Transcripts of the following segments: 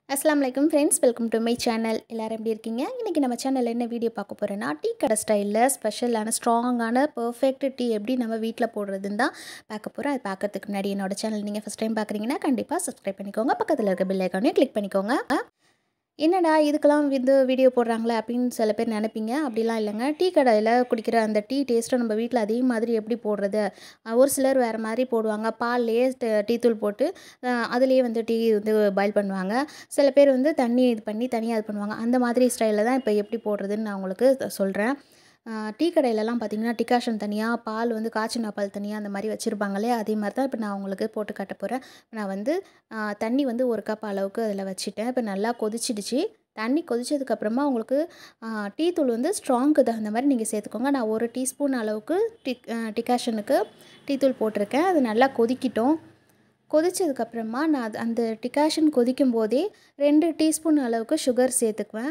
அஸ்ஸலாமு அலைக்கும் friends welcome to my channel எல்லோரும் எப்படி இருக்கீங்க இன்றைக்கி நம்ம சேனலில் என்ன வீடியோ பார்க்க போகிறோன்னா டீ கடை ஸ்டைலில் ஸ்பெஷலான ஸ்ட்ராங்கான பர்ஃபெக்ட் டீ எப்படி நம்ம வீட்டில் போடுறதுன்னு தான் பார்க்க போகிறோம் அது பார்க்கறதுக்கு முன்னாடி என்னோட சேனல் நீங்கள் ஃபஸ்ட் டைம் பார்க்குறீங்கன்னா கண்டிப்பாக சப்ஸ்கிரைப் பண்ணிக்கோங்க பக்கத்தில் இருக்க பெல் ஐக்கானையும் கிளிக் பண்ணிக்கோங்க என்னடா இதுக்கெல்லாம் வந்து வீடியோ போடுறாங்களே அப்படின்னு சில பேர் நினைப்பீங்க அப்படிலாம் இல்லைங்க டீ கடையில் குடிக்கிற அந்த டீ டேஸ்ட்டை நம்ம வீட்டில் அதே மாதிரி எப்படி போடுறது அஹ் ஒரு சிலர் வேறு மாதிரி போடுவாங்க பால்லையே டீ தூள் போட்டு அஹ் அதுலேயே வந்து டீ வந்து பாயில் பண்ணுவாங்க சில பேர் வந்து தண்ணி இது பண்ணி தனியாக இது பண்ணுவாங்க அந்த மாதிரி ஸ்டைலில் தான் இப்போ எப்படி போடுறதுன்னு நான் உங்களுக்கு சொல்கிறேன் டீ கடையிலலாம் பார்த்தீங்கன்னா டிகாஷன் தனியாக பால் வந்து காய்ச்சின பால் தனியாக அந்த மாதிரி வச்சுருப்பாங்களே அதே மாதிரி தான் இப்போ நான் உங்களுக்கு போட்டு காட்ட போகிறேன் நான் வந்து ஆ, தண்ணி வந்து ஒரு கப் அளவுக்கு அதில் வச்சுட்டேன் இப்போ நல்லா கொதிச்சிடுச்சு தண்ணி கொதிச்சதுக்கப்புறமா உங்களுக்கு ஆ, டீ தூள் வந்து ஸ்ட்ராங்க்கு தகுந்த மாதிரி நீங்கள் சேர்த்துக்கோங்க நான் ஒரு டீஸ்பூன் அளவுக்கு டிக் டிகாஷனுக்கு டீ தூள் போட்டிருக்கேன் அது நல்லா கொதிக்கிட்டோம் கொதிச்சதுக்கப்புறமா நான் அது- அந்த டிகாஷன் கொதிக்கும் போதே ரெண்டு டீஸ்பூன் அளவுக்கு சுகர் சேர்த்துக்குவேன்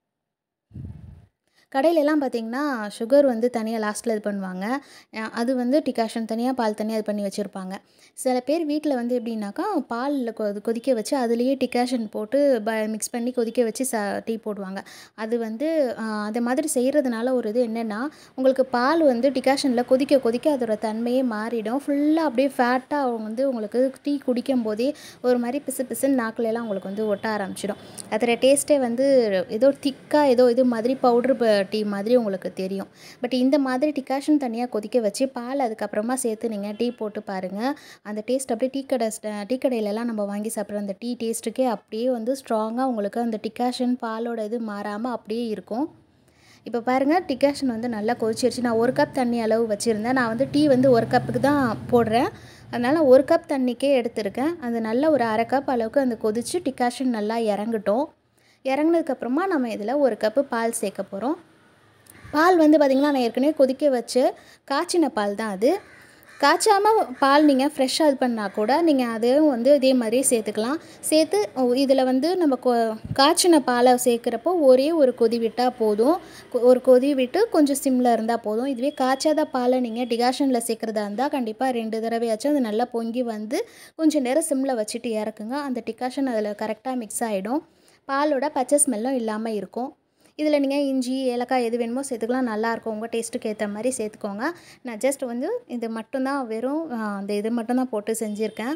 கடையிலலாம் பார்த்தீங்கன்னா சுகர் வந்து தனியாக லாஸ்ட்டில் இது பண்ணுவாங்க அஹ் அது வந்து டிகாஷன் தனியாக பால் தனியாக இது பண்ணி வச்சுருப்பாங்க சில பேர் வீட்டில் வந்து எப்படின்னாக்கா பாலில் கொ கொதிக்க வச்சு அதுலேயே டிகாஷன் போட்டு ப மிக்ஸ் பண்ணி கொதிக்க வச்சு ச டீ போடுவாங்க அது வந்து அஹ், அது மாதிரி செய்கிறதுனால ஒரு இது என்னென்னா உங்களுக்கு பால் வந்து டிகாஷனில் கொதிக்க கொதிக்க அதோட தன்மையே மாறிடும் ஃபுல்லாக அப்படியே ஃபேட்டாக வந்து உங்களுக்கு டீ குடிக்கும் போதே ஒரு மாதிரி பிசு பிசுன்னு நாக்குல எல்லாம் உங்களுக்கு வந்து ஒட்ட ஆரம்பிச்சிடும் அதோட டேஸ்ட்டே வந்து ஏதோ திக்காக ஏதோ இது மாதிரி பவுட்ரு டீ மாதிரி உங்களுக்கு தெரியும் பட் இந்த மாதிரி டிகாஷன் தனியாக கொதிக்க வச்சு பால் அதுக்கப்புறமா சேர்த்து நீங்கள் டீ போட்டு பாருங்கள் அந்த டேஸ்ட் அப்படியே டீ கடை ஸ்ட- டீ கடையிலலாம் நம்ம வாங்கி சாப்பிட்ற அந்த டீ டேஸ்ட்டுக்கே அப்படியே வந்து ஸ்ட்ராங்காக உங்களுக்கு அந்த டிகாஷன் பாலோட இது மாறாமல் அப்படியே இருக்கும் இப்போ பாருங்கள் டிகாஷன் வந்து நல்லா கொதிச்சிருச்சு நான் ஒரு கப் தண்ணி அளவு வச்சுருந்தேன் நான் வந்து டீ வந்து ஒரு கப்புக்கு தான் போடுறேன் அதனால் ஒரு கப் தண்ணிக்கே எடுத்திருக்கேன் அது நல்ல ஒரு அரை கப் அளவுக்கு அந்த கொதிச்சு டிகாஷன் நல்லா இறங்கட்டும் இறங்குனதுக்கப்புறமா நம்ம இதில் ஒரு கப்பு பால் சேர்க்க போகிறோம் பால் வந்து பார்த்திங்கன்னா நான் ஏற்கனவே கொதிக்க வச்சு காய்ச்சின பால் தான் அது காய்ச்சாமல் பால் நீங்கள் ஃப்ரெஷ்ஷாக இது பண்ணால் கூட நீங்கள் அதையும் வந்து இதே மாதிரி சேர்த்துக்கலாம் சேர்த்து இதில் வந்து நம்ம கொ காய்ச்சின பாலை சேர்க்குறப்போ ஒரே ஒரு கொதி விட்டால் போதும் கொ- ஒரு கொதி விட்டு கொஞ்சம் சிம்மில் இருந்தால் போதும் இதுவே காய்ச்சாத பாலை நீங்கள் டிகாஷனில் சேர்க்குறதா இருந்தால் கண்டிப்பாக ரெண்டு தடவையாச்சும் அது நல்லா பொங்கி வந்து கொஞ்சம் நேரம் சிம்மில் வச்சுட்டு இறக்குங்க அந்த டிகாஷன் அதில் கரெக்டாக மிக்ஸ் ஆகிடும் பாலோட பச்சை ஸ்மெல்லும் இல்லாமல் இருக்கும் இதில் நீங்கள் இஞ்சி ஏலக்காய் எது வேணுமோ சேர்த்துக்கலாம் நல்லாயிருக்கும் உங்கள் டேஸ்ட்டுக்கு ஏற்ற மாதிரி சேர்த்துக்கோங்க நான் ஜஸ்ட் வந்து இது மட்டும்தான் வெறும் ஆ, அந்த இது மட்டும்தான் போட்டு செஞ்சுருக்கேன்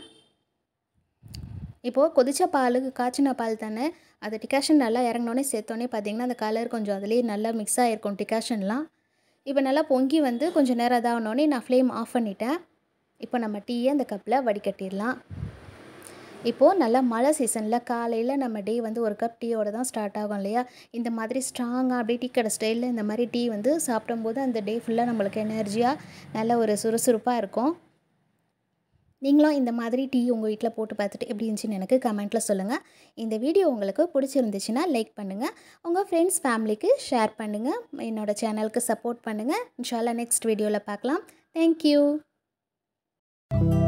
இப்போது கொதிச்ச பால் காய்ச்சின பால் தானே அது டிகாஷன் நல்லா இறங்கினோடனே சேர்த்தோன்னே பார்த்தீங்கன்னா அந்த கலர் கொஞ்சம் அதுலேயே நல்லா மிக்ஸ் ஆகிருக்கும் டிகாஷன்லாம் இப்போ நல்லா பொங்கி வந்து கொஞ்சம் நேரம் இதாகனோடனே நான் ஃப்ளேம் ஆஃப் பண்ணிட்டேன் இப்போ நம்ம டீயை அந்த கப்பில் வடிகட்டிடலாம் இப்போது நல்லா மழை சீசனில் காலையில் நம்ம டே வந்து ஒரு கப் டீயோட தான் ஸ்டார்ட் ஆகும் இல்லையா இந்த மாதிரி ஸ்ட்ராங்காக அப்படியே டீ கடை ஸ்டைலில் இந்த மாதிரி டீ வந்து சாப்பிடும்போது அந்த டே ஃபுல்லாக நம்மளுக்கு எனர்ஜியாக நல்ல ஒரு சுறுசுறுப்பாக இருக்கும் நீங்களும் இந்த மாதிரி டீ உங்கள் வீட்டில் போட்டு பார்த்துட்டு எப்படி இருந்துச்சுன்னு எனக்கு கமெண்ட்டில் சொல்லுங்கள் இந்த வீடியோ உங்களுக்கு பிடிச்சிருந்துச்சுன்னா லைக் பண்ணுங்கள் உங்கள் ஃப்ரெண்ட்ஸ் ஃபேமிலிக்கு ஷேர் பண்ணுங்கள் என்னோடய சேனலுக்கு சப்போர்ட் பண்ணுங்கள் இன்ஷால்லா நெக்ஸ்ட் வீடியோவில் பார்க்கலாம் தேங்க்யூ